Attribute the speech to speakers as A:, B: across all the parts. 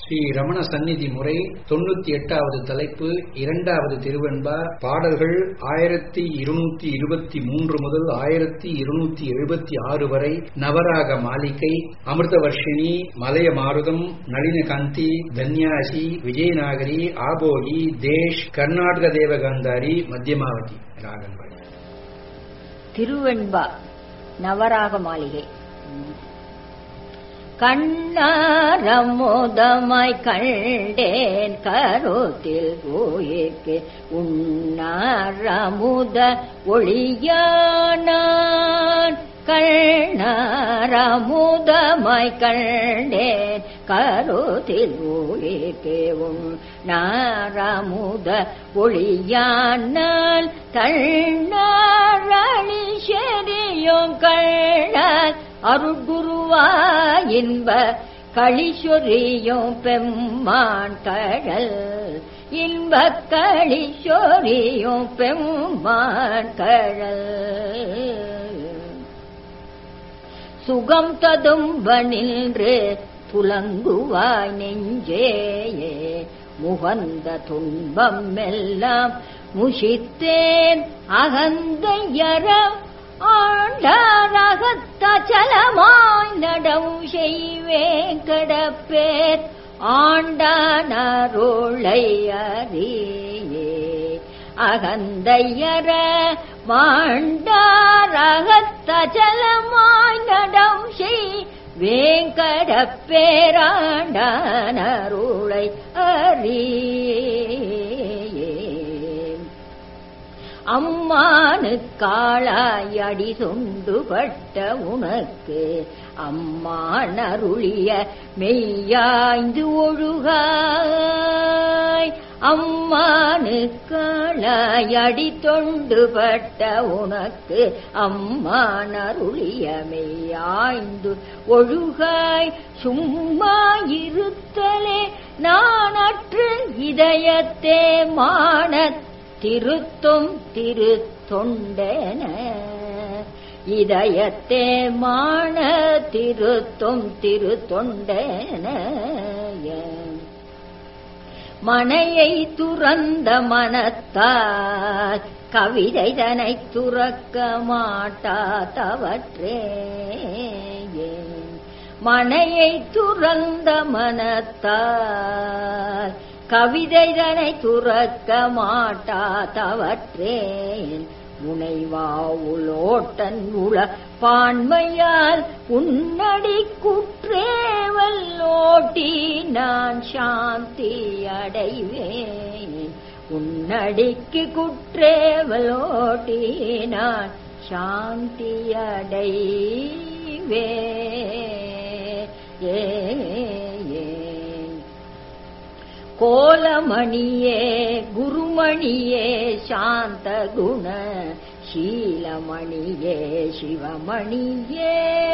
A: ஸ்ரீ ரமண சந்நிதி முறை தொண்ணூத்தி எட்டாவது தலைப்பு இரண்டாவது திருவெண்பா பாடல்கள் ஆயிரத்தி இருநூத்தி இருபத்தி மூன்று முதல் ஆயிரத்தி இருநூத்தி எழுபத்தி ஆறு வரை நவராக மாளிகை அமிர்தவர்ஷினி மலய மாருதம் நளினகாந்தி தன்யாசி விஜயநாகரி ஆபோகி தேஷ் கர்நாடக தேவகாந்தாரி மத்தியமாவதி ராகங்கள்
B: திருவெண்பா நவராக மாளிகை கண்ணாரமுதமாய் கண்டேன் கருத்தில் உயிர்க்கு உண்ணாரமுத ஒளியானான் கண்ணாரமுதமாய் கண்டேன் கருத்தில் உயிர்க்கு உண்ணாரமுத ஒளியானால் தன்னாரளி செறியும் கண்ணால் அருட்குருவா இன்ப களிச்சொரியும் பெம்மான் கடல் இன்ப களிச்சொரியும் பெம்மான் கடல் சுகம் ததும்ப நின்று புலங்குவாய் நெஞ்சேயே முகந்த துன்பம் எல்லாம் முஷித்தேன் அகந்தையரம் ஆண்டாரகத்தச்சலமாய் நடவு செய்வேன் கடப்பேர் ஆண்டானருளை அறியே அகந்தையர மாண்டாரகத்தச்சலமாய் நடவு செய் வேங்கட பேராண்டானருளை அறியே அம்மானு காளாயடி சுண்டுபட்ட உனக்கு அம்மானருளிய மெய்யாய்ந்து ஒழுகாய் அம்மானு காளாயடி தொண்டுபட்ட உனக்கு அம்மானருளிய மெய்யாய்ந்து ஒழுகாய் சும்மா இருத்தலே நானற்று இதயத்தே மானத் திருத்தும் திரு தொண்டன இதயத்தே மான திருத்தும் திரு தொண்டன மனையை துறந்த மனத்தால் கவிதைதனை துறக்க மாட்டா தவற்றே மனையை துறந்த மனத்தால் கவிதைதனை துறக்க மாட்டா தவற்றேன் முனைவாவுலோட்டன் உள பான்மையால் உன்னடி குற்றேவல் ஓட்டி நான் சாந்தி அடைவேன் உன்னடிக்கு குற்றேவல் ஓட்டி நான் சாந்தி அடைவே ஏ கோலமணியே குருமணியே சாந்த குண சீலமணியே சிவமணியே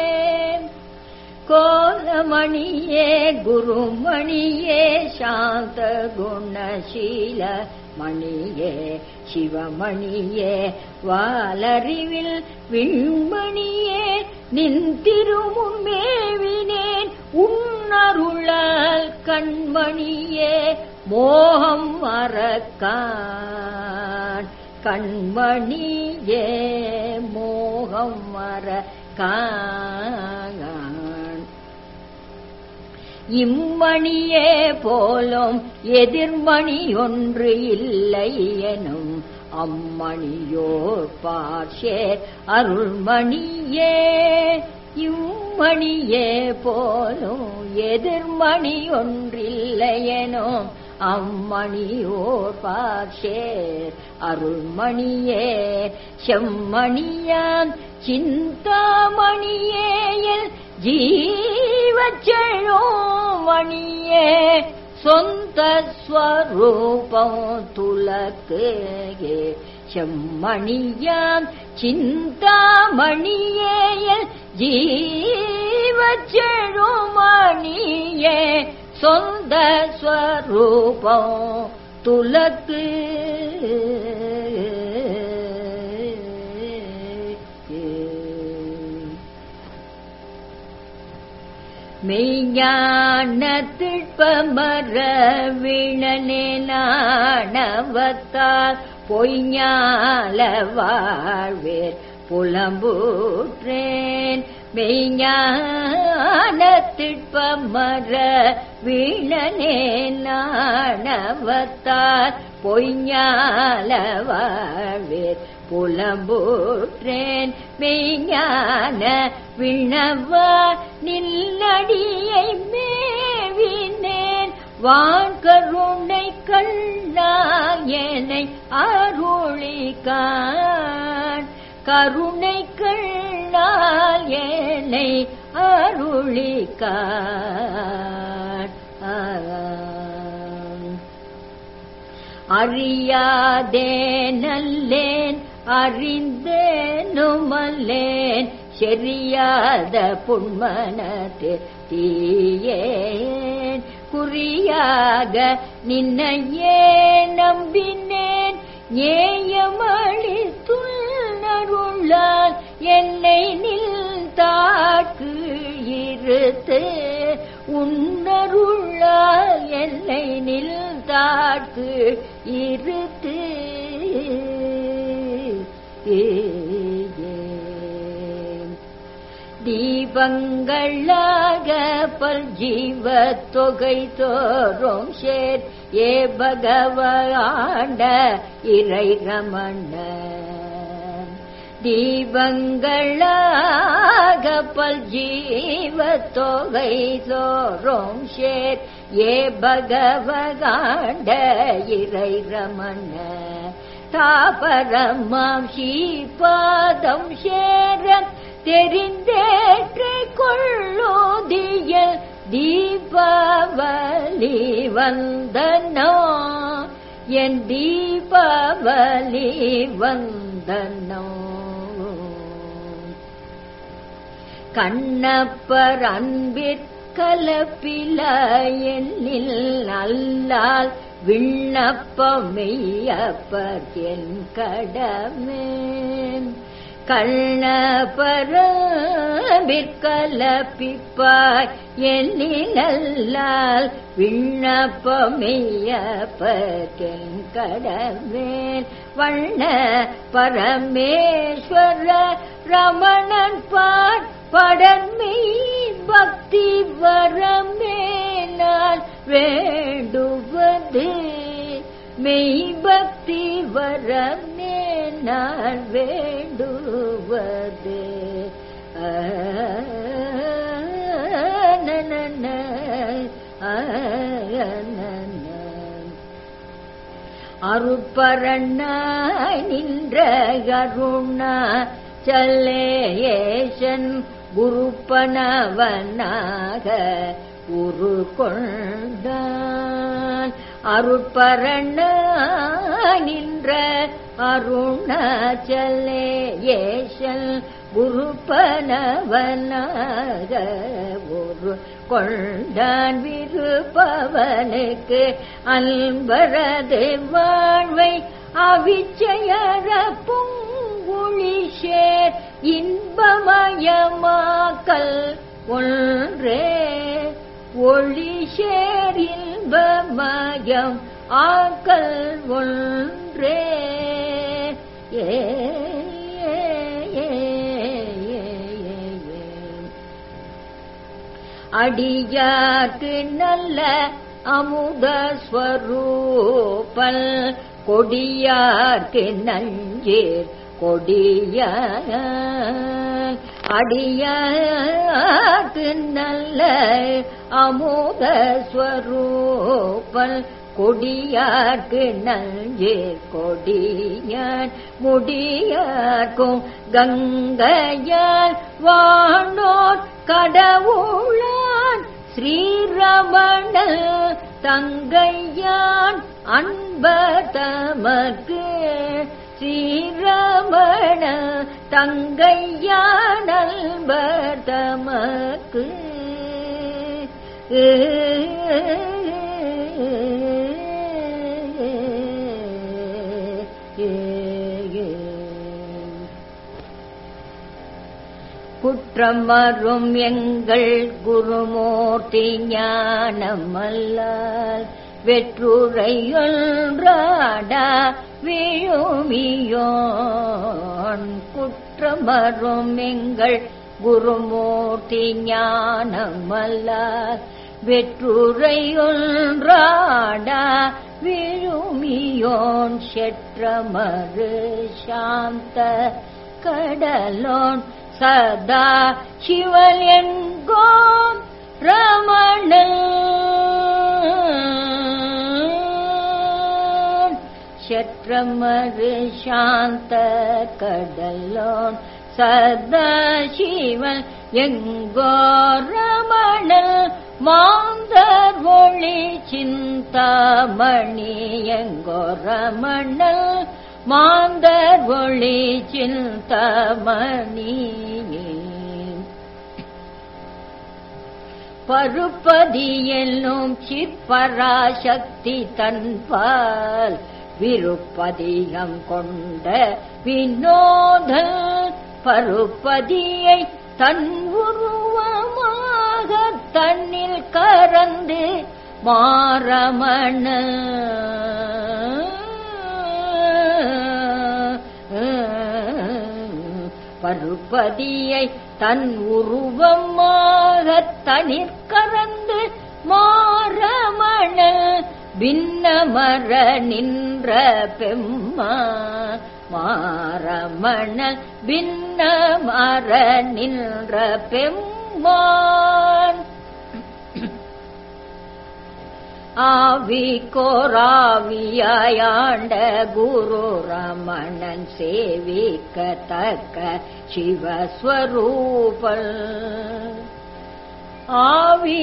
B: கோலமணியே குருமணியே சாந்த குணசீல மணியே சிவமணியே வாலறிவில் விண்மணியே நின் திருமுன்மேவினேன் உன்னருளால் கண்மணியே மோகம் மறக்கான் கண்மணியே மோகம் மறக்கான் இம்மணியே போலும் எதிர்மணி ஒன்று இல்லை எனும் அம்மணியோர் பார்ஷே அருள்மணியே இம்மணியே போலும் எதிர்மணி ஒன்றில்லையனும் அம்மணியோர் பார்ஷேர் அருள்மணியே செம்மணியாம் சிந்தாமணியேயல் ஜீவச்செழோ மணியே சொந்த ஸ்வரூபம் துலக்கு செம்மணியாம் சிந்தாமணியேயல் ஜீவச்செழுமணியே சொந்த ஸ்வரூபம் துலக்கு மெய்ஞான திட்பமர விணனே நாணவத்தால் பொய்ஞால வாழ்வேர் புலம்புற்றேன் மெய்ஞான திட்பமர வீணனே நாணவத்தால் பொய்ஞால வாழ்வேர் புலம்புற்றேன் மெய்ஞான விண்ணவா நில்லடியை மேவினேன் வான்கருணை கண்ணாயனை அருளிகான் கருணை கண்ணால் என்னை அருளிகான் அறியாதே நல்லேன் அறிந்தேனுமல்லேன் செறியாத புன்மனத்து தீயேன் குறியாக நின்னையே நம்பினேன் ஏயமளித்துள்ளருளால் என்னை நில் தாக்கு இருத்து உன்னருளால் என்னை நில் தாக்கு இருத்து தீபங்களாக பல் ஜீவ தொகை தோறும் சேர் ஏ பகவாண்ட இறை ரமண தீபங்களாக பல் ஜீவ தொகை தோறும் சேர் ஏ பகவகாண்ட இறை ரமண தாபரமாம் ஸ்ரீபாதம் சேர தெரிந்தேற்று கொள்ளோதிய தீபாவளி வந்தனோ என் தீபாவளி வந்தனோ கண்ணப்பர் அன்பிற்கலப்பில என்னில் அல்லால் விண்ணப்பமெய்யப்பர் என் கடமேன் கண்ணபரபிற்கலப்பிப்பாய் என்னிலால் விண்ணப்பமெய்யப்பன் கடவேன் வண்ண பரமேஸ்வர ரமணன் பார் படன்மை பக்தி வரமேனால் வேண்டுவது மெய் பக்தி வரமே நான் வேண்டுவது அருப்பரண்ணாய் நின்ற கருணா சல்லேயேசன் குருப்பனவனாக உரு கொண்டான் அருட்பரண நின்ற அருணாச்சலேயேசல் குருப்பனவனாக ஒரு கொண்டான் விருப்பவனுக்கு அன்பரது வாழ்வை அவிச்சயர பூங்குழி சேர் இன்பமயமாக்கல் ஒன்றே ஒளி சேர் இன்பமயம் ஆக்கல் ஒன்றே ஏ அடியாக்கு நல்ல அமுத ஸ்வரூபல் கொடியார்க்கு நஞ்சீர் கொடிய அடியார்க்கு நல்ல அமுத ஸ்வரூபல் கொடியார்க்கு நஞ்சே கொடியான் முடியார்க்கும் கங்கையால் வானோர் கடவுளான் ஸ்ரீரமண தங்கையான் அன்பர் தமக்கு ஸ்ரீரமண தங்கையான் அன்பர் தமக்கு புத்த செற்றமரும் எங்கள் குருமூர்த்தி ஞானமல்லால் வெற்றுரையொன்றாடா விழுமியோன் குற்றமரும் எங்கள் குருமூர்த்தி ஞானமல்லால் வெற்றுரையொன்றாடா விழுமியோன் செற்றமறு சாந்த கடலோன் சதா சிவல் என்கோம் ரமணன் செற்றமறு சாந்த கடலோன் சதா சிவன் எங்கோ ரமணன் மாந்தர் ஒளி சிந்தாமணி எங்கோ ரமணல் மாந்தர் ஒளி சிந்தாமணி பருப்பதி என்னும் சிற்பராசக்தி தன்பால் விருப்பதிகம் கொண்ட வினோதல் பருப்பதியை தன் உருவமாக தன்னில் கறந்து மாறமண பருப்பதியை தன் உருவமாக தனிற் கறந்து மாறமண பின்னமர நின்ற பெம்மா மாறமணல் பின்னமர நின்ற பெம்மான் ஆவி கோராவியாண்ட குரு ரமணன் சேவிக்கத்தக்க சிவஸ்வரூபல் ஆவி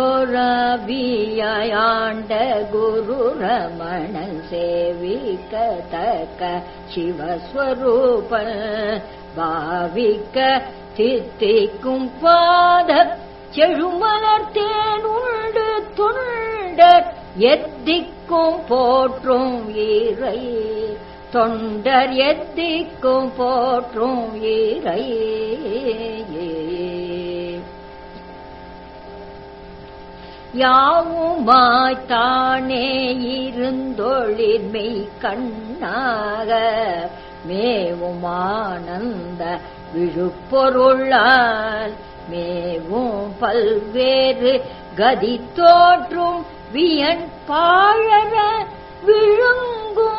B: கொரவியாண்ட குரு ரமணன் சேவிக்கத்தக்க சிவஸ்வரூபன் பாவிக்க தித்திக்கும் பாத செழுமலர் தேன் உண்டு தொண்டர் எத்திக்கும் போற்றும் இறை தொண்டர் எத்திக்கும் போற்றும் இறை யாவுமாய்த்தானே இருந்தொழிர்மை கண்ணாக மேவும் ஆனந்த விழுப்பொருளால் மேவும் பல்வேறு கதி தோற்றும் வியன் பாழற விழுங்கும்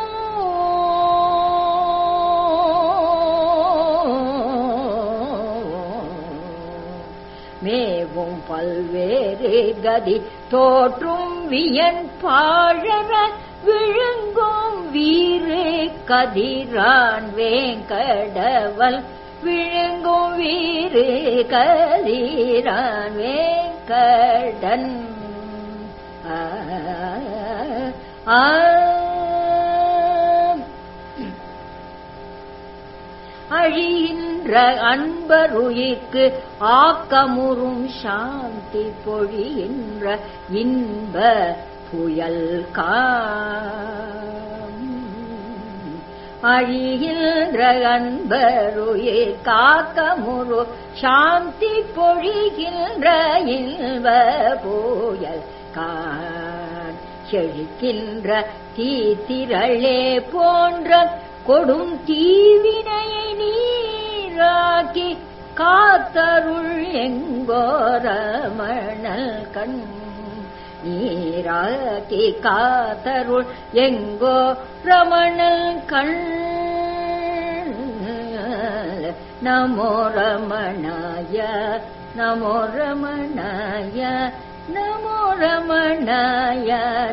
B: மேவும் பல்வேறு கதி தோற்றும் வியன் பாழற விழுங்கும் வீறு கதிரான் வேங்கடவல் விழுங்கும் வீறு கதிரான் வேங்கடன் ஆ, ஆ, அழிகின்ற அன்பருயிர்க்கு ஆக்கமுறும் சாந்தி பொழிகின்ற இன்ப புயல் காம் அழிகின்ற அன்பருயிர் காக்கமுறு சாந்தி பொழிகின்ற இன்ப புயல் கான் செழிக்கின்ற தீத்திரளே போன்ற கொடும் தீவினையை நீராக்கி காத்தருள் எங்கோரமணல் கண் நீராக்கி காத்தருள் எங்கோ ரமணல் கண் நமோ ரமணாய நமோ ரமணாய நமோ ரமணாய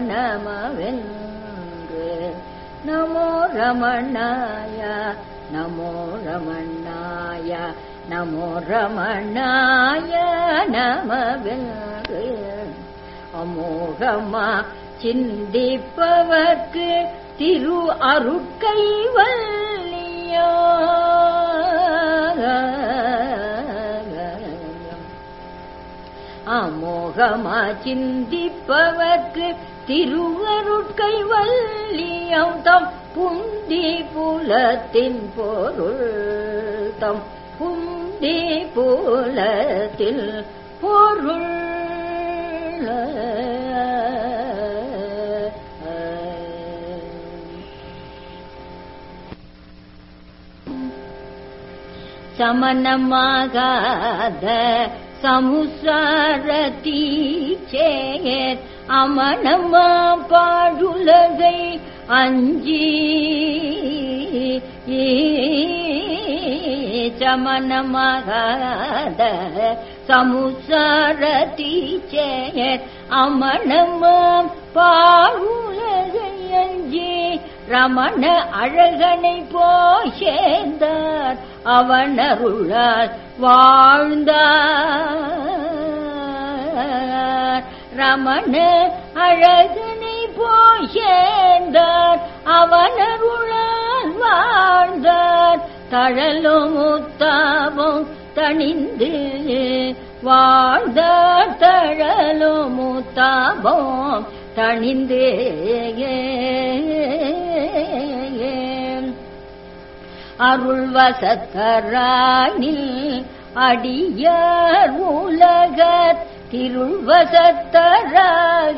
B: நமவென்று நமோ ரமணாய நமோ ரமணாய நமோ ரமணாய நமவென்று அமோகமா சிந்திப்பவர்க்கு திரு அருட்கை வல்லியா அமோகமா சிந்திப்பவர்க்கு திருவருட்கை வல்லியம் தம் புந்தி புலத்தின் பொருள் தம் புந்தி சிந்தி புலத்தில் பொருள் சமணமாகாத சமுசாரத்தீ சேர் அமணமா பாடுலகை அஞ்சி சமணமாகாத சமுசாரத்தீ சேர் அமணமாம் பாடுலகை அஞ்சி ரமண அழகனை போஷேந்தார் அவனருளால் வாழ்ந்தார் ரமண அழகனை போஷேந்தார் அவனருளால் வாழ்ந்தார் தழலும் முத்தாவும் தணிந்து வாழ்ந்தார் தழலும் முத்தாவும் தணிந்து அருள் வசத்தரானில் அடியார் உலகத் திருள் வசத்தராக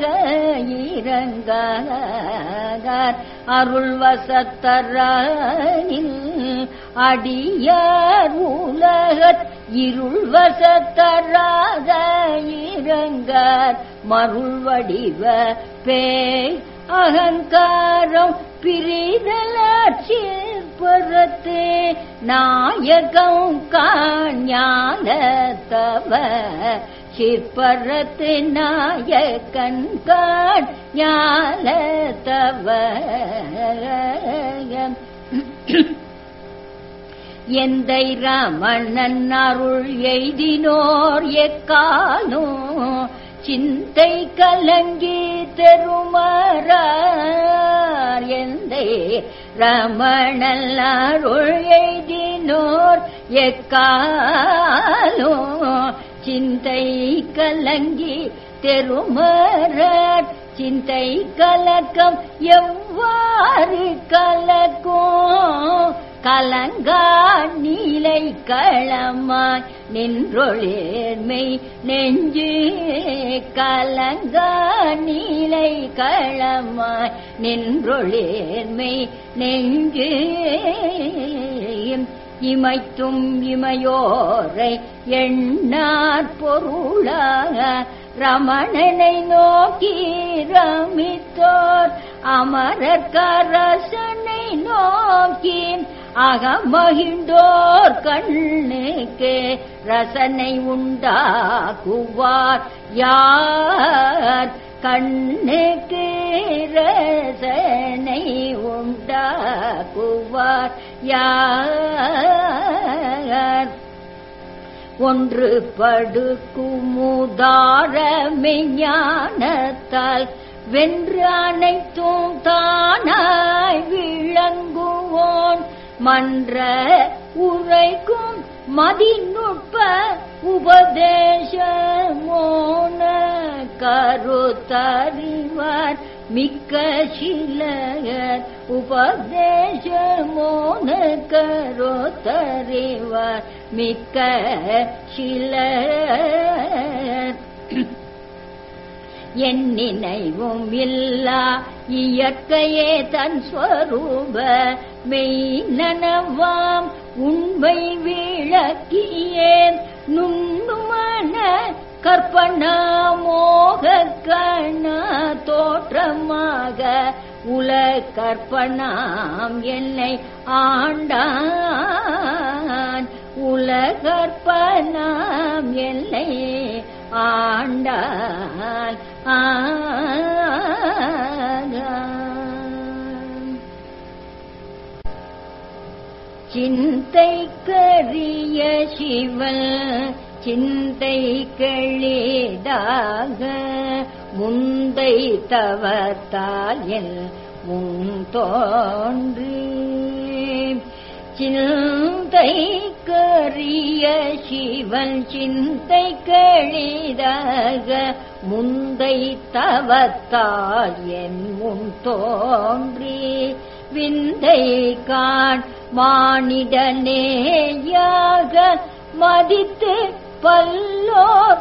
B: இறங்கார் அருள் வசத்தரானில் அடியார் உலகத் இருள் வசத்தராக இறங்கார் மருள் வடிவ பேய் அகங்காரம் பிரிதலாட்சி பரத்து நாயகம் காஞான தவ சிற்பரத்து நாயகன் காண் ஞான தவ எந்தை ரமணன் அருள் எய்தினோர் எக்காலோ சிந்தை கலங்கி தெருமாறார் எந்தை ரமணல் அருள் எய்தினோர் எக்காலோ சிந்தை கலங்கி தெருமாறார் சிந்தை கலக்கம் எவ்வாறு கலக்கும் கலங்கா நீலை களமாய் நின்றொழிர்மை நெஞ்சு கலங்கா நீலை களமாய் நின்றொழிர்மை நெஞ்சு இமைத்தும் இமையோரை எண்ணார் பொருளாக ரமணனை நோக்கி ரமித்தோர் அமரக்கரசனை நோக்கி அகமகிழ்ந்தோர் கண்ணுக்கு ரசனை உண்டாக்குவார் யார் கண்ணுக்கு ரசனை உண்டாக்குவார் யார் ஒன்று படுக்குமுதார மெஞ்ஞானத்தால் வென்று அனைத்தும் தானாய் விளங்குவோன் மன்ற உரைக்கும் மதிநுட்ப உபதேசமோன கருத்தறிவார் மிக்க சிலையர் உபதேசமோன கருத்தறிவார் மிக்க சிலர் என் நினைவும் இல்லா இயற்கையே தன் ஸ்வரூப மெய் நனவாம் உண்மை விளக்கியேன் நுண்ணுமன கற்பனா மோக கண தோற்றமாக உல கற்பனாம் என்னை ஆண்டான் உலகற்பனாம் என்னை ஆண்டான் ஆகான் சிந்தை கரிய சிவன் சிந்தை கெளிதாக முந்தை தவத்தால் என் உன் தோன்றி சிந்தை கரிய சிவன் சிந்தை கெளிதாக முந்தை தவத்தால் என் முன் தோன்றி விந்தை காண் மானிடனேயாக மதித்து பல்லோர்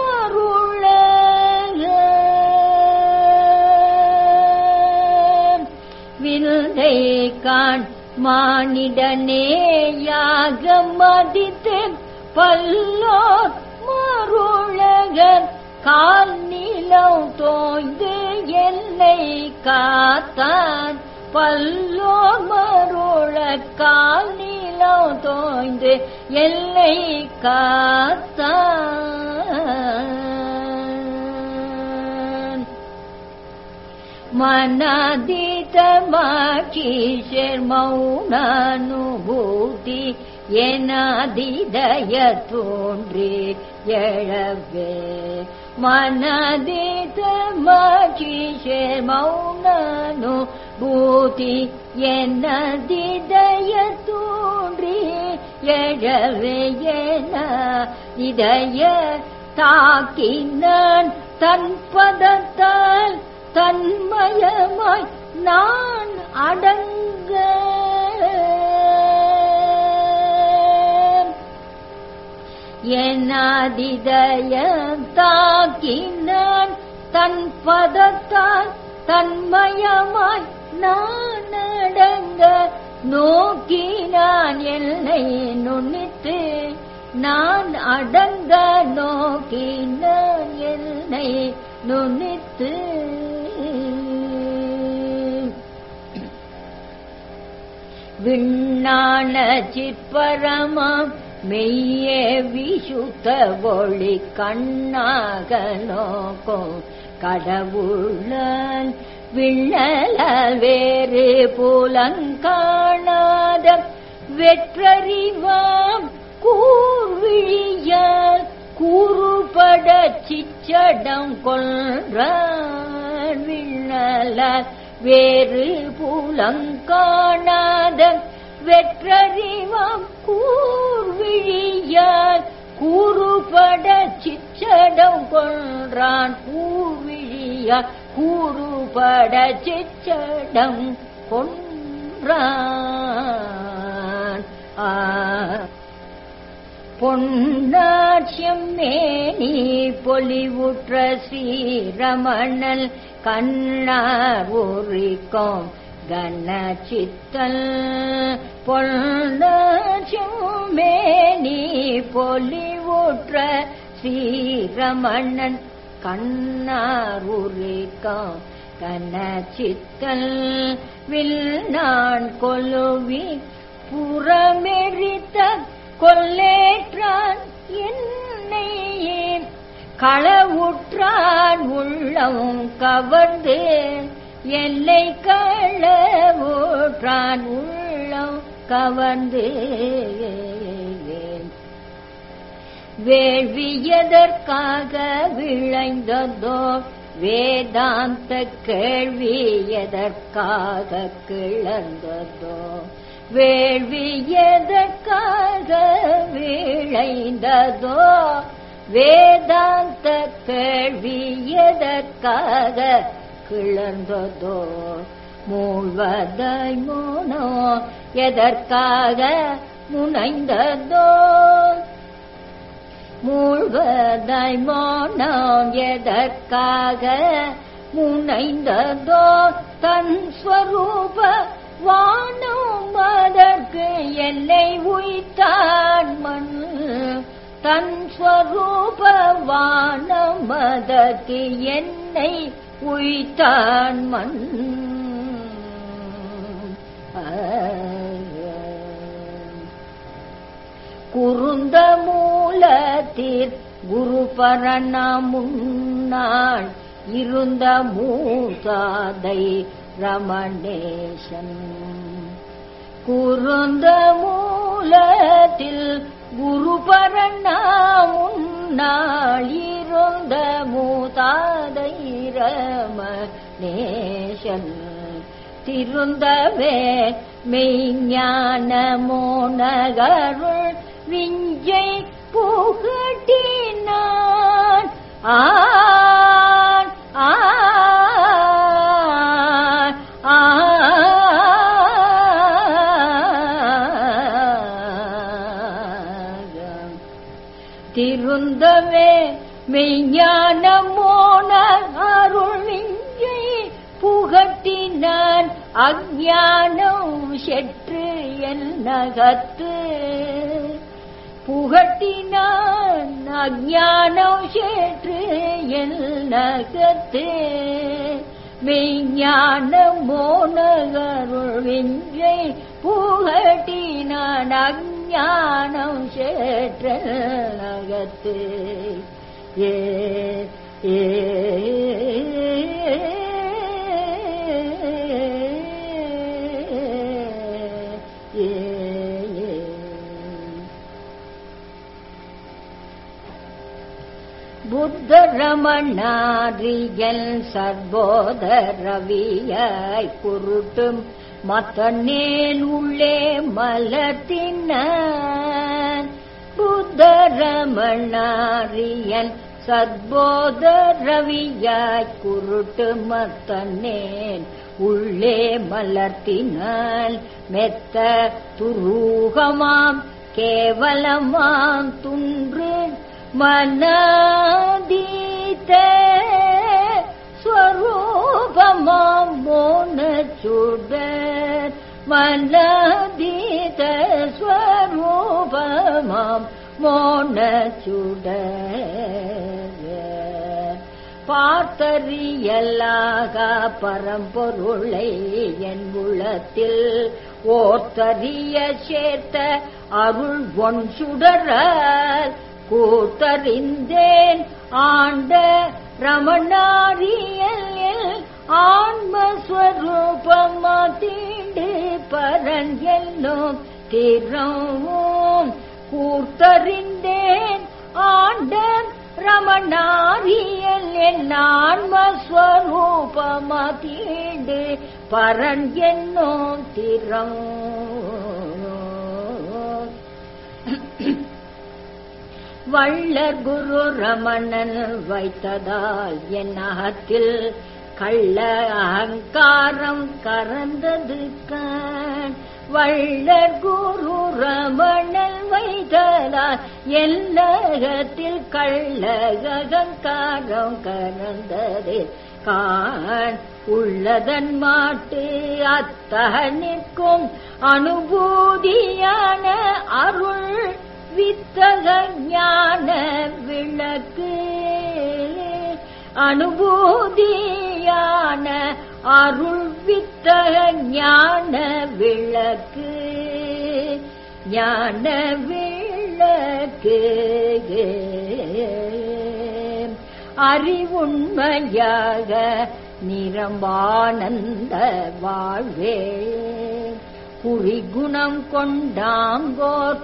B: மருள விந்தை காண் மானிடனேயாக மதித்து பல்லோர் மருளகர் கால் நீளம் தோய்ந்து என்னை காத்தான் பல்லோர் மருள கால் நீளம் தோய்ந்து என்னை காத்தான் மனாதீதமாக்கீஷர் மௌனானுபூதி எனாதிதய தோன்றி எழவே மனாதீதமாக்கீஷர் மௌனானுபூதி எனாதிதய தோன்றி எழவே என இதய தாக்கினான் தன் பதத்தால் தன்மயமாய் நான் அடங்க என்னாதிதய தாக்கினான் தன் பதத்தால் தன்மயமாய் நான் அடங்க நோக்கினான் என்னை நுண்ணித்து நான் அடங்க நோக்கினான் என்னை நுண்ணித்து விண்ணான சிற்பரமாம் மெய்யே விசுத்த ஒளி கண்ணாக நோக்கும் கடவுளால் விண்ணலால் வேறு புலங்காணாத வெற்றறிவாம் கூர்விழியால் கூறுபட சிச்சடம் கொன்றான் விண்ணலால் வேறு புலங்காணாத வெற்றறிவாம் கூர்விழியால் கூறுபட சிச்சடம் கொன்றான் கூர்விழியால் கூறுபட சிச்சடம் கொன்றான் ஆ பொன்னாட்சியம் மேனி பொலிவுற்ற ஸ்ரீரமணல் கண்ணார் உரிக்கும் கன சித்தல் பொன்னாட்சியம் மேனி பொலிவுற்ற ஸ்ரீரமணன் கண்ணார் உரிக்கும் கன சித்தல் வில் நான் கொலுவி புறமெரித்த கொல்லேற்றான் என்னையே களவுற்றான் உள்ளம் கவர்ந்து என்னை களவுற்றான் உள்ளம் கவர்ந்து வேள்வியதற்காக விளைந்ததோ வேதாந்த கேள்வி எதற்காக கிளர்ந்ததோ வேள்வி எதற்காக விளைந்ததோ வேதாந்த கேள்வி எதற்காக கிளர்ந்ததோ மூழ்வதாய் மோனோ எதற்காக முனைந்ததோ மூழ்வதாய் மோனம் எதற்காக முனைந்ததோ தன் ஸ்வரூப வானம் அதற்கு என்னை உய்தான் மண் தன் ஸ்வரூப வானம் அதற்கு என்னை உய்தான் மண் குருந்த மூலத்தீர் குரு பரண முன்னாள் இருந்த மூசாதை ரமணேசன் குருந்த மூலத்தில் குரு பரண முன்னாள் இருந்த மூதாதை ரமணேசன் திருந்தவே மெய்ஞான மோனகருள் விஞ்சை புகட்டினான் ஆன் ஆன் ஆன் மெய்ஞான மோன அருள் விஞ்சை புகட்டினான் அஞ்ஞானம் செற்று என் நகத்து புகட்டினான் அஞ்ஞானம் சேற்று என் நகத்து மெய்ஞான மோனகருள் விஞ்சை புகட்டினான் அஞ்ஞானம் சேற்ற நகத்து ஏ ஏ புத்தரமணாரியல் சர்வோத ரவியாய் குருட்டும் மத்தனேல் உள்ளே மலர்த்தின புத்தரமணாரியல் சத்போத ரவியாய் குருட்டு மத்தனேன் உள்ளே மலர்த்தினால் மெத்த துரூகமாம் கேவலமாம் துன்று மனாதீத ஸ்வரூபமாம் மோன சுடர் மனாதீத ஸ்வரூபமாம் மோன சுடர் பார்த்தறியல்லாக பரம்பொருளை என் உள்ளத்தில் ஓத்தறிய சேர்த்த அருள் ஒன் சுடரால் கூத்தறிந்தேன் ஆண்ட ரமணாரியல் ஆன்மஸ்வரூபமா தீண்டு பரன் என்னும் திறவும் கூர்த்தறிந்தேன் ஆண்ட ரமணாரியல் என் ஆன்மஸ்வரூபமா தீண்டு பரன் என்னும் திறம் வள்ளர் குரு ரமணன் வைத்ததால் என் அகத்தில் கள்ள அகங்காரம் கறந்தது கான் வள்ளர் குரு ரமணன் வைத்ததால் எல்லகத்தில் கள்ள அகங்காரம் கறந்தது கான் உள்ளதன் மாட்டு அத்தகனிற்கும் அனுபூதியான அருள் வித்தக ஞான விளக்கு அனுபூதியான அருள் வித்தக ஞான விளக்கு ஞான விளக்கு அறிவுண்மையாக நிரம்பானந்த வாழ்வே குறிகுணம் கொண்டாங்கோர்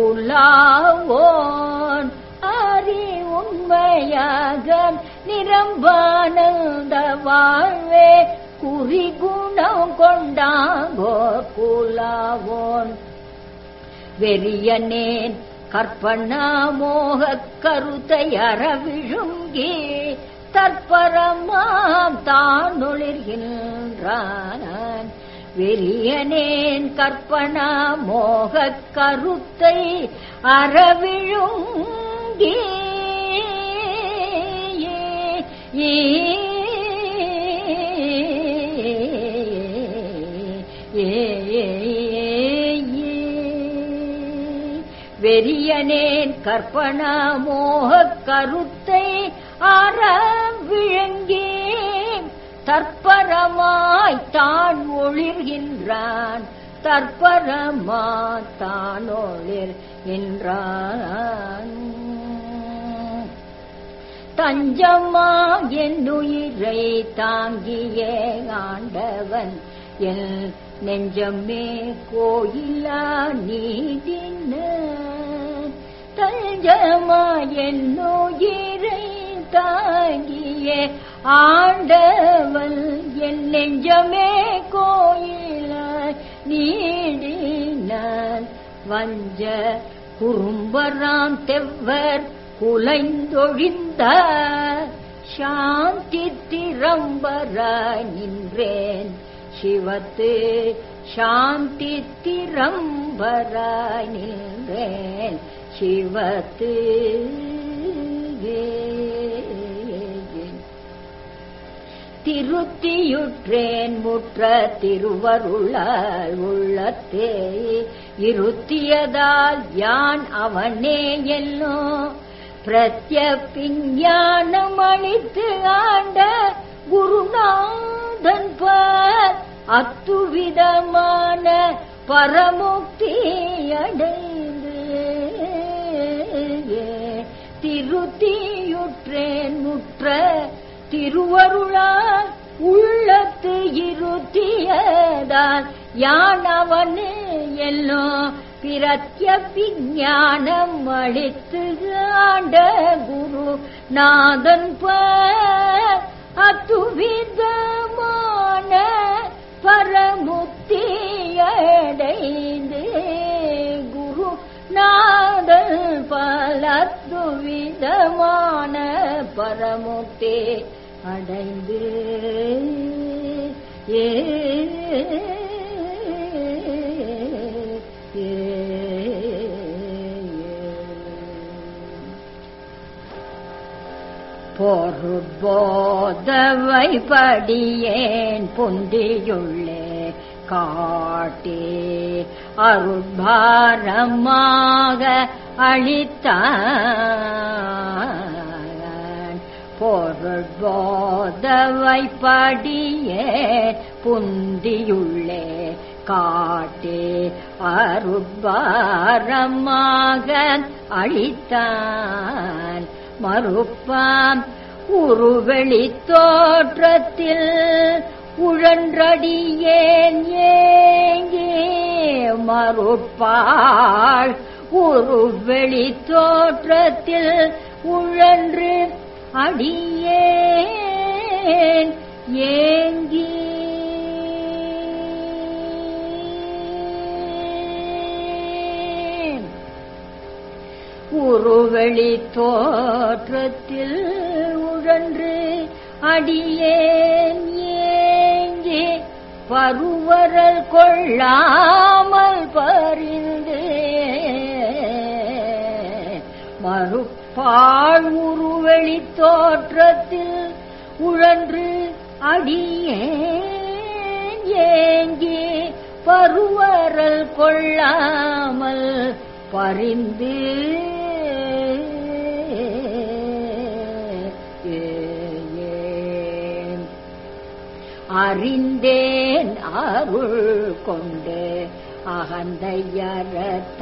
B: குலாவோன் அறி உண்மையாக நிரம்பானந்த வாழ்வே குறிகுணம் கொண்டாங்கோ குலாவோன் வெறியனேன் கற்பனா மோக கருத்தை அறவிழுங்கி தற்பரமாம் தானொளிர்கின்றான் வெறியனேன் கற்பனா மோக கருத்தை அறவிழுங்கி வெறியனேன் கற்பனா மோக கருத்தை அறவிழுங்கி தற்பரமாய் தான் ஒளிர்கின்றான் தற்பரமா தான் ஒளிர்கின்றான் தஞ்சமா என்னுயிரை தாங்கிய ஆண்டவன் என் நெஞ்சமே கோயிலா நீதின தஞ்சமா என்னுயிரை தாங்கிய ஆண்டவன் என் நெஞ்சமே கோயிலாய் நீடினான் வஞ்ச குறும்பராம் தெவ்வர் குலைந்தொழிந்த சாந்தி திறம்பராய் நின்றேன் சிவத்து சாந்தி திறம்பராய் நின்றேன் சிவத்து திருத்தியுற்றேன் முற்ற திருவருளால் உள்ளத்தே இருத்தியதால் யான் அவனே எல்லோ பிரத்யபிஞானம் அளித்து ஆண்ட குருநாதன் பார் அத்துவிதமான பரமுக்தி அடைந்து திருத்தியுற்றேன் முற்ற திருவருளால் உள்ளத்து இருத்தியதான் யான் அவனு எல்லோ பிரத்ய விஞ்ஞானம் அளித்து ஆண்ட குரு நாதன் அத்துவிதமான பரமுக்தி அடைந்து குரு நாதல் பலத்துவிதமான பரமுக்தி அடைந்து ஏ பொருட்போதவை படியேன் புந்தியுள்ளே காட்டே அருட்பாரமாக அளித்தான் பொருட்போதவை படியே புந்தியுள்ளே காட்டே அருட்பாரமாக அளித்தான் மறுப்பாம் உருவெளி தோற்றத்தில் உழன்றடியேன் ஏங்கே மறுப்பாள் உருவெளி தோற்றத்தில் உழன்று அடியேன் ஏங்கி உருவெளி தோற்றத்தில் உழன்று அடியேன் ஏங்கி பருவரல் கொள்ளாமல் பறிந்து மறுப்பாள் உருவெளி தோற்றத்தில் உழன்று அடியேன் ஏங்கி பருவரல் கொள்ளாமல் பரிந்து அறிந்தேன் அருள் கொண்டு அகந்தையற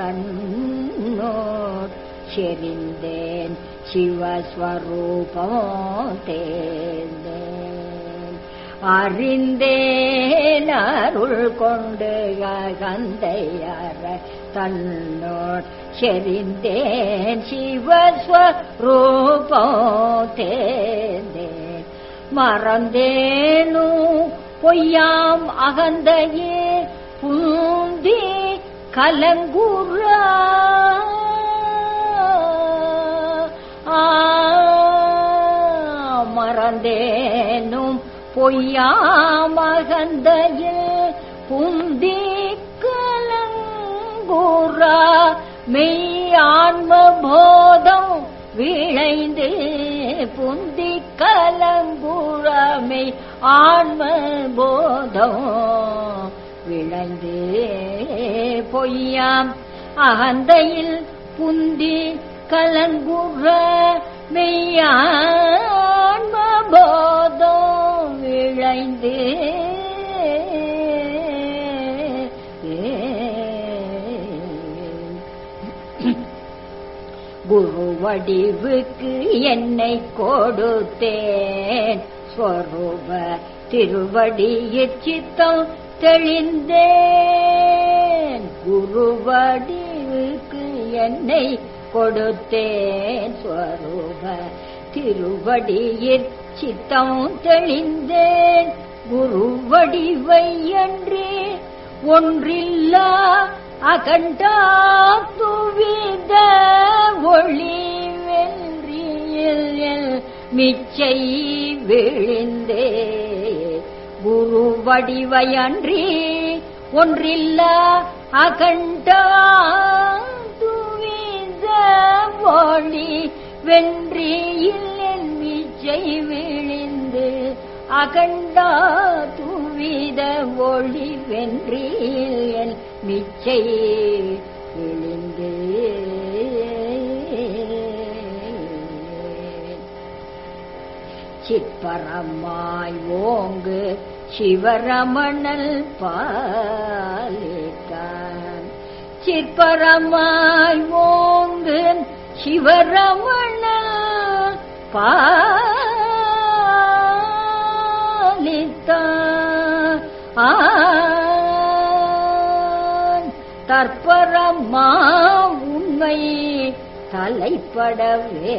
B: தன்னோர் செறிந்தேன் சிவஸ்வரூபம் தேர்ந்தேன் அறிந்தேன் அருள் கொண்டு அகந்தையற தன்னோர் செறிந்தேன் சிவஸ்வரூபம் தேர்ந்தேன் மறந்தேனும் பொய்யாம் அகந்தையே பூந்தி கலங்குறா மறந்தேனும் பொய்யாம் அகந்தையே புந்தி கலங்குறா மெய் ஆன்ம போதம் விளைந்து புந்தி கலங்குறமை ஆன்ம போதம் விளைந்து பொய்யாம் அகந்தையில் புந்தி கலங்குற மெய்யான்ம போதம் விளைந்து குரு வடிவுக்கு என்னை கொடுத்தேன் ஸ்வரூப திருவடியிற் சித்தம் தெளிந்தேன் குரு வடிவுக்கு என்னை கொடுத்தேன் ஸ்வரூப திருவடியிற் சித்தம் தெளிந்தேன் குரு வடிவை அன்றே ஒன்றில்லா அகண்டா துவித ஒளி வென்றியில் மிச்சை விழிந்தே குரு வடிவையன்றி ஒன்றில்ல அகண்டா துவித ஒளி வென்றியில் மிச்சை விழிந்து அகண்டா துவித ஒளி வென்றில் என் மிச்சை விழிந்து சிற்பரமாய் ஓங்கு சிவரமணல் பாலித்தான் சிற்பரமாய் ஓங்கு சிவரமணல் பாலித்தான் ஆன் தற்பரமா உண்மை தலைப்படவே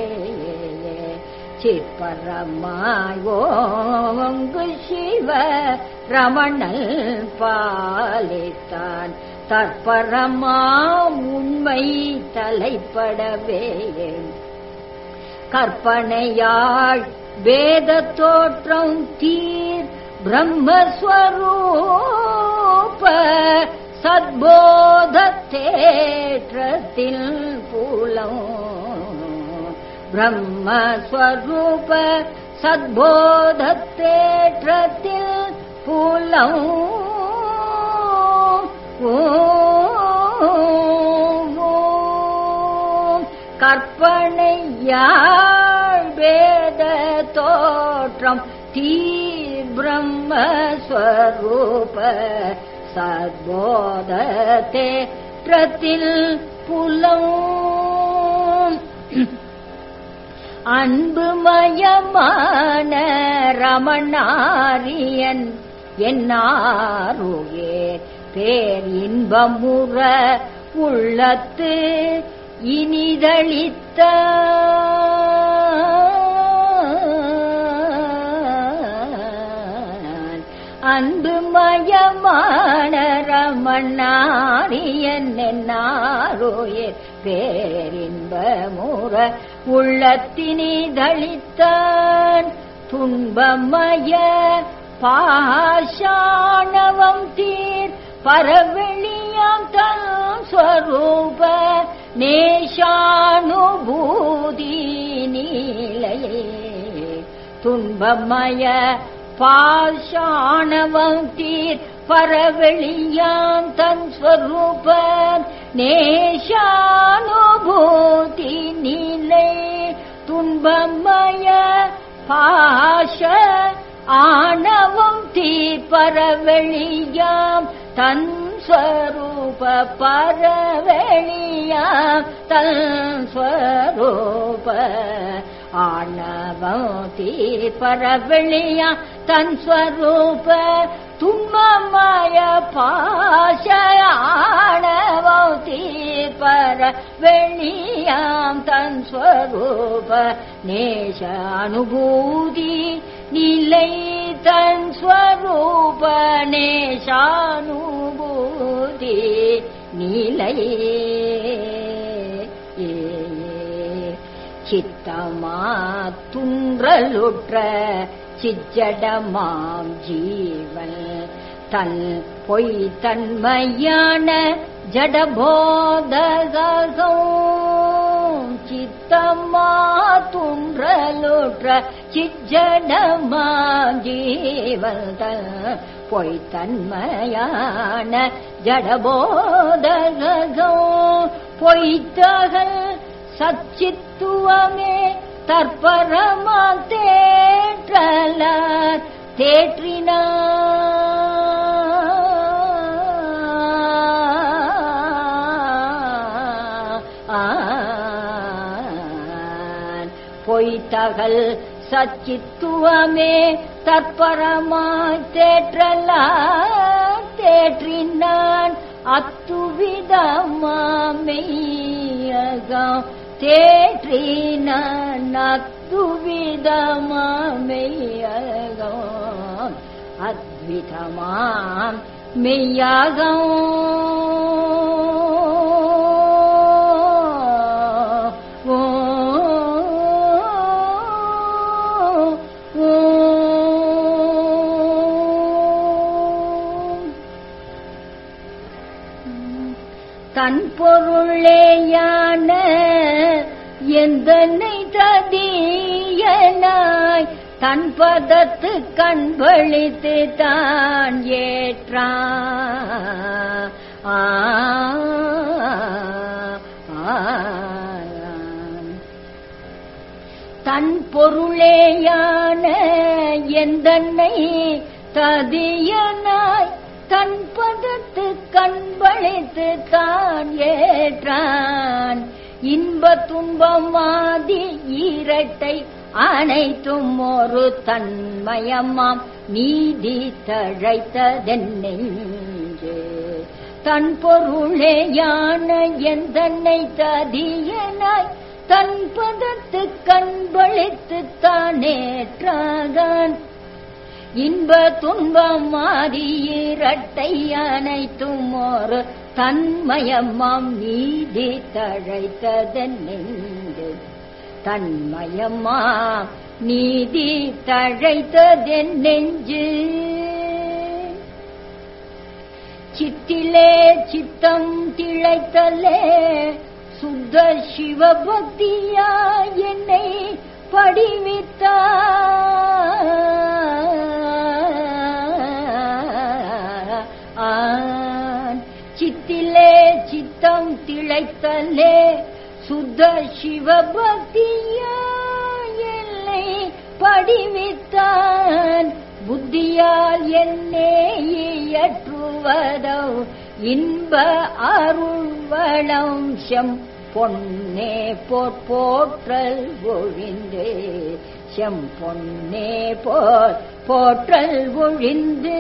B: சிற்பரமாய் ஓங்கு சிவ ரமணல் பாலித்தான் தற்பரமாம் உண்மை தலைப்படவே கற்பனையாள் வேத தோற்றம் தீர் பிரம்மஸ்வரூப சத்போத தேற்றத்தில் புலம் பிரம்மஸ்வரூப சத்போத தேற்றத்தில் புலம் கற்பனையாள் வேத தோற்றம் தீர் பிரம்மஸ்வரூப சத்போதத்தே ற்றத்தில் புலம் அன்புமயமான ரமணாரியன் என்னாருயே பேர் இன்பமுற உள்ளத்து இனிதளித்த அன்புமயமான ரமணாரியன் என்னாரோயே பேரின்பமுற உள்ளத்தினிதளித்தான் துன்பமய பாஷாணவம் தீர் பரவெளியாம் தன் ஸ்வரூப நேஷானுபூதி நீலையே துன்பமய பாஷாணவம் தீர் பரவெளியாம் தன் ஸ்வரூப நேஷானுபூதி நீலை துன்பமய பாஷ ஆணவம் தீர் பரவெளியாம் தன் ஸ்வரூப பரவெளியாம் தன் ஸ்வரூப ஆணவம் தீர் பரவெளியாம் தன் ஸ்வரூப துன்பமய பாஷ ஆணவம் தீர் பரவெளியாம் தன் ஸ்வரூப நேஷ அனுபூதி நிலை தன் ஸ்வரூப நேஷானுபூதி நிலை சித்தமா துன்றலுற்ற சிஜடமாம் ஜீவன் தன் பொய் தன்மையான ஜடபோதகம் சித்தமா துன்றலுற்ற சிஜடமாம் ஜீவன் தன் பொய் தன்மையான ஜடபோதகம் பொய்த்தகல் சச்சித்துவமே தற்பரமா தேற்றலார் தேற்றினா பொய்த்தகல் சச்சித்துவமே தற்பரமாய் தேற்றலார் தேற்றினான் அத்துவிதமாமெய்யகம் தேற்றினான் அத்துவிதமாமெய்யகம் அத்விதமாம் மெய்யாகம் ஓ ஓ தன் பொருளேயான எந்தனை ததியனாய் தன் பதத்து கண்பளித்து தான் ஏற்றா ஆ, ஆ, தன் பொருளேயான எந்தன்னை ததியனாய் தன் பதத்து கண்பளித்து தான் ஏற்றான் இன்ப துன்பமாதி இரட்டை அனைத்தும் ஒரு தன்மயமாம் நீதி தழைத்ததென்னெஞ்சு தன் பொருளேயான எந்தன்னை ததியனாய் தன் பதத்து கண்பளித்து தானேற்றாகான் இன்ப துன்பம் மாறி இரட்டை அனைத்தும் ஒரு தன்மயமாம் நீதி தழைத்ததென்னெஞ்சு தன்மயமாம் நீதி தழைத்ததென் நெஞ்சு சித்திலே சித்தம் திளைத்தலே சுத்த சிவபக்தியா என்னை படிவித்தான் சித்திலே சித்தம் திளைத்தலே சுத்த சிவபக்தியா என்னை படிவித்தான் புத்தியால் என்னே இயற்றுவதோ இன்ப அருள்வளம் செம் பொன்னே போற் போற்றல் ஒழிந்தே செம் பொன்னே போர் போற்றல் ஒழிந்து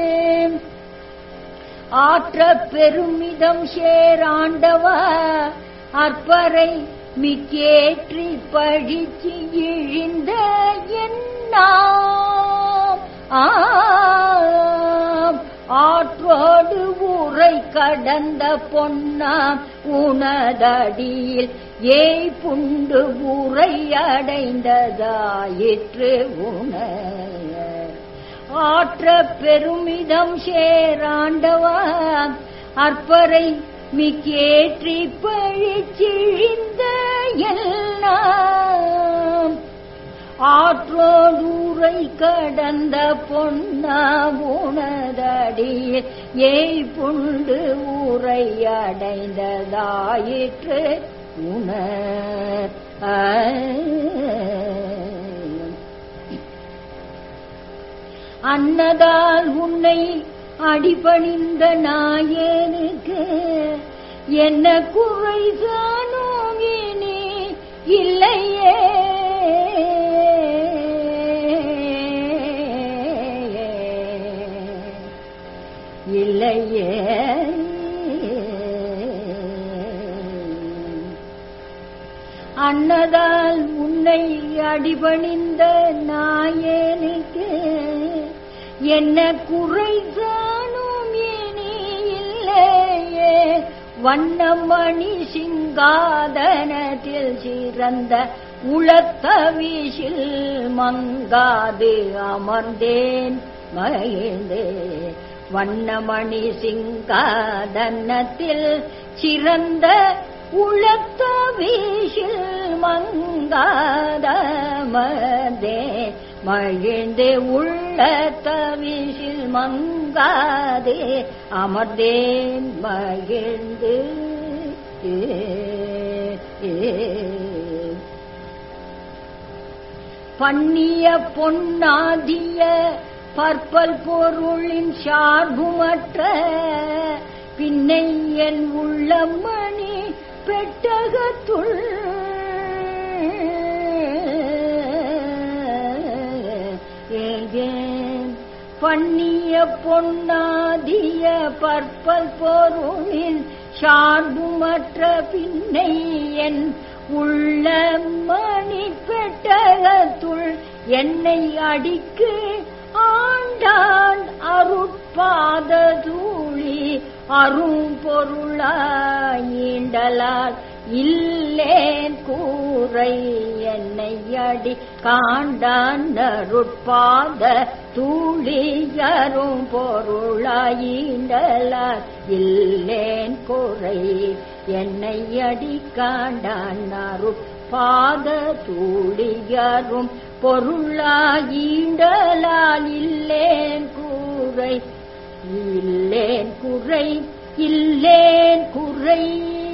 B: ஆற்ற பெருமிதம் சேராண்டவா அற்பரை மிக்கேற்றி பழிச்சு இழிந்த எண்ணாம் ஆம் ஆற்றோடு ஊரை கடந்த பொன்னாம் உனதடியில் ஏய் புண்டு ஊரை அடைந்ததாயிற்று உண ஆற்ற பெருமிதம் சேராண்டவா அற்பரை மிக்கேற்றி பழிச்சிழிந்த எல்லாம் ஆற்றோடூரை கடந்த பொன்னா உனதடியில் ஏய் புண்டு ஊரை அடைந்ததாயிற்று உணர் ஆ. அன்னதால் உன்னை அடிபணிந்த நாயனுக்கு என்ன குறை சானோம் இனி இல்லையே இல்லையே அன்னதால் உன்னை அடிபணிந்த நாயனுக்கு என்ன குறை காணும் இனி இல்லையே வண்ணமணி சிங்காதனத்தில் சிறந்த உளத்தவிசில் மங்காது அமர்ந்தேன் மகிழ்ந்தே வண்ணமணி சிங்காதனத்தில் சிறந்த உளத்தவிசில் மங்காதமதே மகிழ்ந்து உள்ள தவிசில் மங்காதே அமர்ந்தேன் மகிழ்ந்து ஏ, ஏ. பண்ணிய பொன்னாதிய பற்பல் பொருளின் சார்புமற்ற பின்னை என் உள்ளமணி பெட்டகத்துள் ஏகேன் பண்ணிய பொன்னாதிய பற்பல் பொருளின் சார்புமற்ற பின்னை என் உள்ள மணி பெட்டகத்துள் என்னை அடிக்கு ஆண்டான் அருட்பாத தூளி அரும் பொருளாயிண்டலால் இல்லேன் கூரை என்னை அடி காண்டான் அருட்பாத தூளியரும் பொருளாயிண்டலால் இல்லேன் குறை என்னை அடி காண்டான் அருட்பாத தூளியரும் பொருளாகீண்டலால் இல்லேன் கூரை இல்லேன் குறை இல்லேன் குறை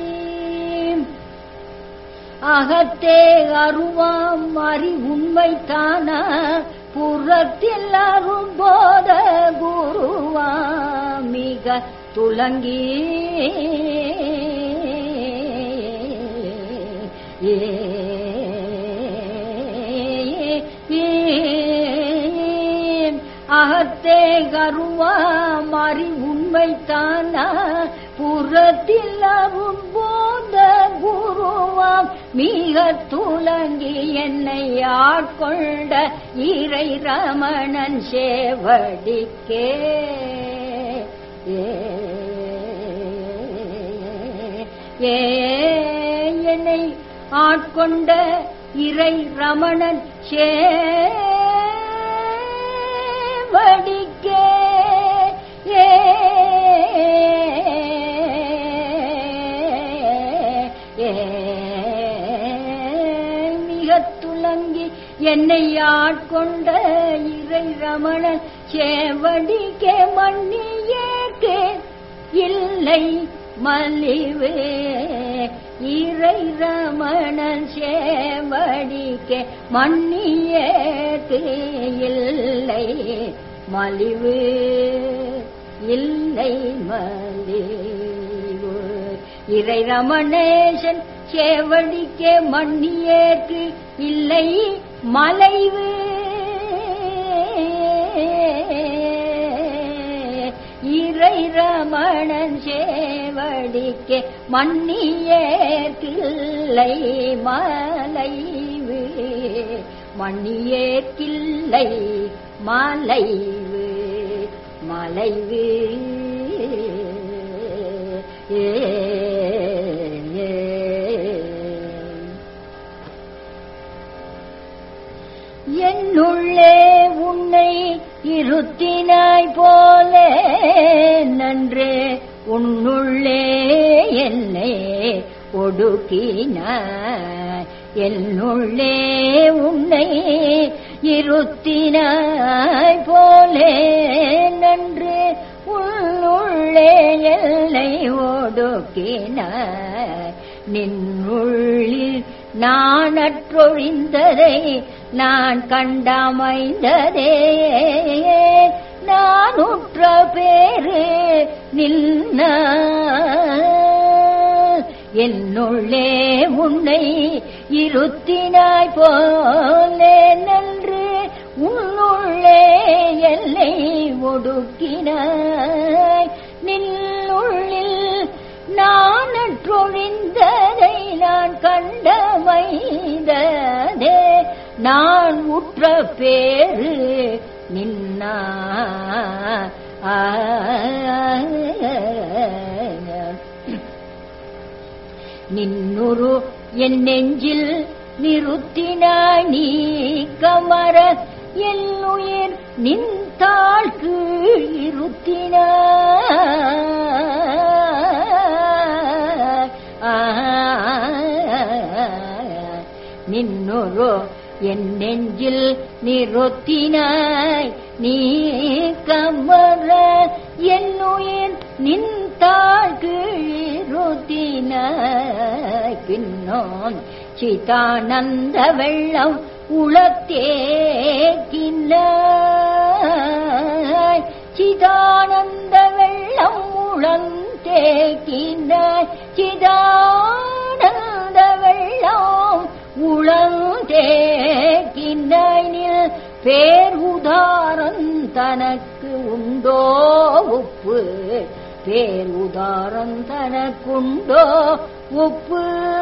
B: அகத்தே அருவாம் அறி உண்மைத்தான புறத்தில் அரும்போத குருவா மிக துலங்கி ஏ அகத்தே கருவா மாறி உண்மைத்தான புறத்தில் அரும்போத குருவாம் மிக துலங்கி என்னை ஆட்கொண்ட இறை ரமணன் சேவடிக்கே ஏ ஏ என்னை ஆட்கொண்ட இறை ரமணன் சேவடிக்கே ஏ ஏ மிக துலங்கி என்னை ஆட்கொண்ட இறை ரமணன் சேவடிக்கே மண்ணியேக்கு இல்லை மலிவே இறை ரமணன் சேவடிக்கே மண்ணியேக்கு இல்லை மலிவு இல்லை மலிவு இறை ரமணேசன் சேவடிக்கே மண்ணியேற்கு இல்லை மலைவு இறை ரமணன் சேவடிக்கே மண்ணியேற்கில்லை மலைவு மண்ணியேற்கில்லை மலைவு மலைவு ஏ ஏ. என்னுள்ளே உன்னை இருத்தினாய் போல நன்றே உன்னுள்ளே என்னை ஒடுக்கினாய் என்னுள்ளே உன்னை இருத்தினாய் போலே நன்று உள்ளுள்ளே எல்லை ஒடுக்கினாய் நின்னுள்ளில் நானற்றொழிந்ததை நான் கண்டமைந்ததே நான் உற்ற பேரு நின்ன என்னுள்ளே உன்னை இருத்தினாய் போலே நன்று உன்னுள்ளே எல்லை ஒடுக்கினாய் நின்னுள்ளில் நானற்றொழிந்ததை நான் கண்டமைந்ததே நான் உற்ற பேரு நின்னா நின்னுரு என் நெஞ்சில் நிறுத்தினாய் நீ கமர என்னுயிர் நின்றாள் கீழ் இருத்தினாய் நின்னொரு என் நெஞ்சில் நிறுத்தினாய் நீ கமர என்னுயிர் நின்றாள் கீழிருத்தினாய் பின்னோன் சிதானந்த வெள்ளம் உளத்தேக்கினாய் சிதானந்த வெள்ளம் உளந்தேக்கினாய் சிதானந்த வெள்ளம் உளந்தேக்கினாய் நில் பேர் உதாரம் தனக்கு உண்டோ உப்பு பேர் உதாரம் தனக்குண்டோ உப்பு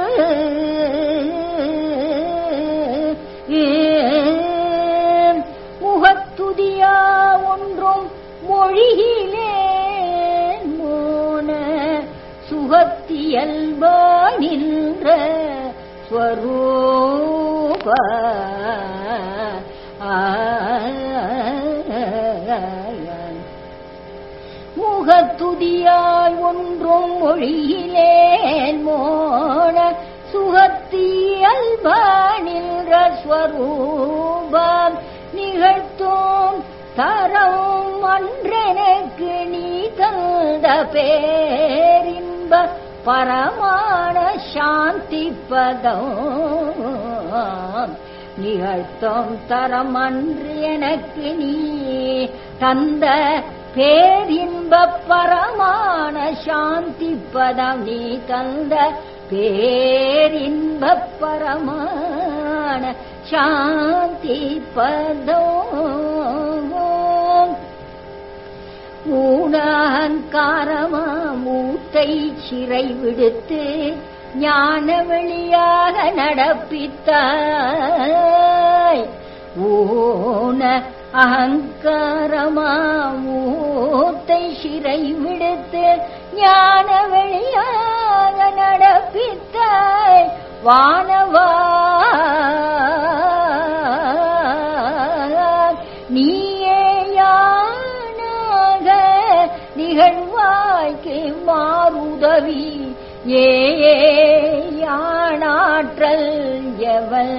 B: ஏன் முகத்துதியா ஒன்றும் மொழியிலே மோன சுகத்தியல்பா நின்ற ஸ்வரூப முகத்துதியாய் ஒன்றும் மொழியிலேன் மோன சுகத்தியல்பா நின்ற ஸ்வரூப இன்பம் நிகழ்த்தும் தரம் அன்றெனக்கு நீ தந்த பேரின்ப பரமான சாந்தி பதம் நிகழ்த்தும் தரம் அன்று எனக்கு நீ தந்த பேரின்ப பரமான சாந்தி பதம் நீ தந்த பேரின்ப பரமான சாந்தி பதம் ஊனகங்காரமா மூத்தை சிறை விடுத்து ஞான வெளியாக நடப்பித்தாய் ஊன அகங்காரமா மூத்தை சிறை விடுத்து ஞான வெளியாக நடப்பித்தாய் வானவா நீயேயானாக நிகழ்வாய்க்கு மாறுதவி ஏயானாற்றல் எவள்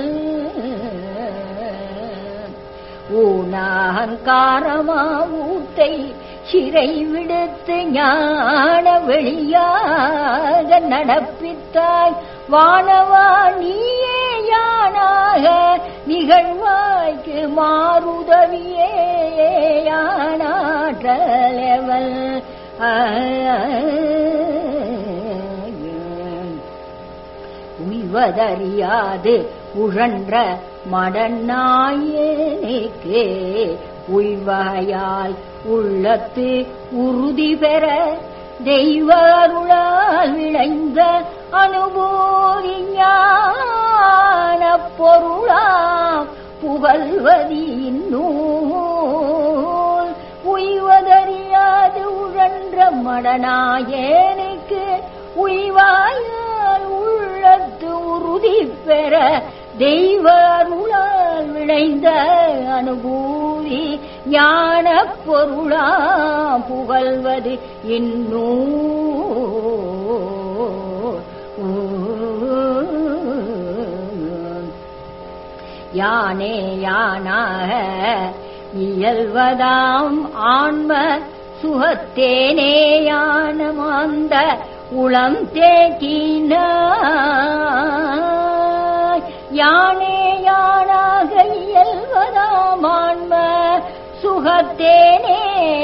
B: ஊனாகங்காரமா ஊத்தை சிறை விடுத்து ஞான வெளியாக நடப்பித்தாய் வானவா நீயே யானாக நிகழ்வாய்க்கு மாறுதவியே யானாற்றலவல் உய்வதறியாது உழன்ற மடநாயனுக்கு உய்வாயால் உள்ளத்து உறுதி பெற தெய்வ அருளால் விளைந்த அனுபூதி ஞான பொருளாம் புகழ்வதி நூல் உய்வதறியாது உழன்ற மடனாயனுக்கு உய்வாயால் உள்ளத்து உறுதி பெற தெய்வ அருளால் விளைந்த அனுபூதி ஞான பொருளா புகழ்வது இன்னும் யானே யானாக இயல்வதாம் ஆன்ம சுகத்தேனே யானமாந்த உளம் தேக்கின யானே யானாக இயல்வதாம் ஆன்ம சுகத்தேனே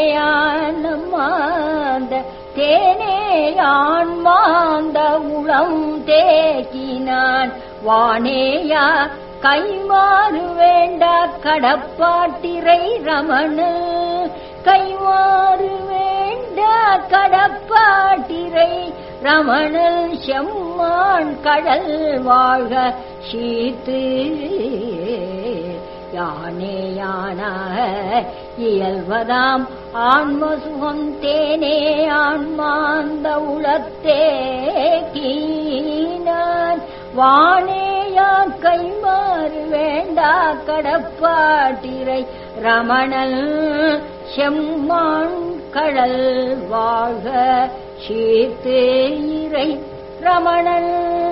B: யானமாந்த தேனே ஆன்மாந்த உளம் தேக்கினான் வானேயா கைமாறு வேண்டா கடப்பாட்டிரை ரமண கைமாறு வேண்டா கடப்பாட்டிரை ரமணல் செம்மான் கடல் வாழ்க சீத்து யானே யானாக இயல்வதாம் ஆன்ம சுகம் தேனே ஆன்மாந்த உளத்தே கீனான் வானேயா கைமாறு வேண்டா கடப்பாட்டிரை ரமணல் செம்மான் கடல் வாழ்க சீர்த்து இறை ரமணல்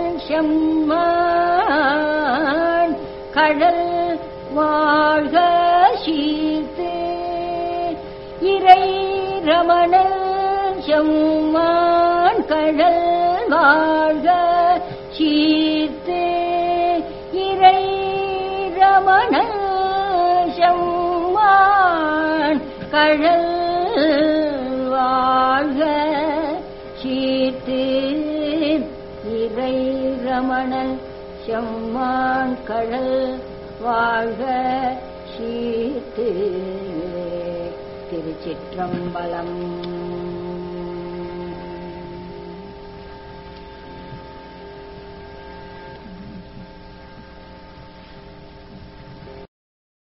B: செம்மான் கடல் வாழ்க சீர்த்து இறை ரமணல் செம்மான் கடல் வாழ்க சீர்த்து இறை ரமணல் செம்மான் கடல் வாழ்க சீர்த்து இறை ரமணல் செம்மான் கடல் வாழ்க சீர்த்து திருச்சிற்றம்பலம்